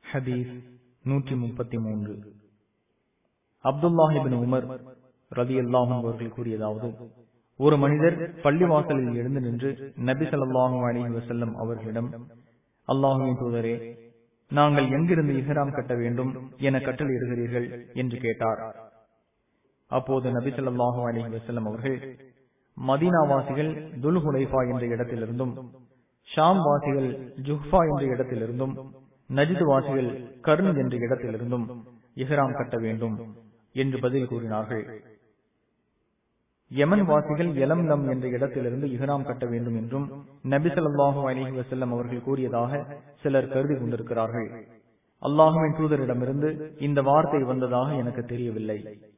ஹதீஸ் நூற்றி முப்பத்தி மூன்று அப்துல்லாஹிபின் உமர் ரதி அல்லாஹும் அவர்கள் கூறியதாவது ஒரு மனிதர் பள்ளிவாசலில் எழுந்து நின்று நபி ஸல்லல்லாஹு அலைஹி வஸல்லம் அவர்களிடம் அல்லாஹுவின் தூதரே நாங்கள் எங்கிருந்து இஹ்ராம் கட்ட வேண்டும் என கட்டளையிடுகிறீர்கள் என்று கேட்டார் அப்போது நபி ஸல்லல்லாஹு அலைஹி வஸல்லம் அவர்கள் மதீனாவாசிகள் துல்ஹுலைஃபா என்ற இடத்திலிருந்தும் ஷாம் வாசிகள் ஜுஹ்பா என்ற இடத்திலிருந்தும் நஜிது வாசிகள் கர்ன் என்ற இடத்திலிருந்தும் இஹ்ராம் கட்ட வேண்டும் என்று பதில் கூறினார்கள் யமன் வாசிகள் எலம்லம் என்ற இடத்திலிருந்து இஹ்ராம் கட்ட வேண்டும் என்றும் நபி ஸல்லல்லாஹு அலைஹி வஸல்லம் அவர்கள் கூறியதாக சிலர் கருதி கொண்டிருக்கிறார்கள் அல்லாஹுவின் தூதரிடமிருந்து இந்த வார்த்தை வந்ததாக எனக்கு தெரியவில்லை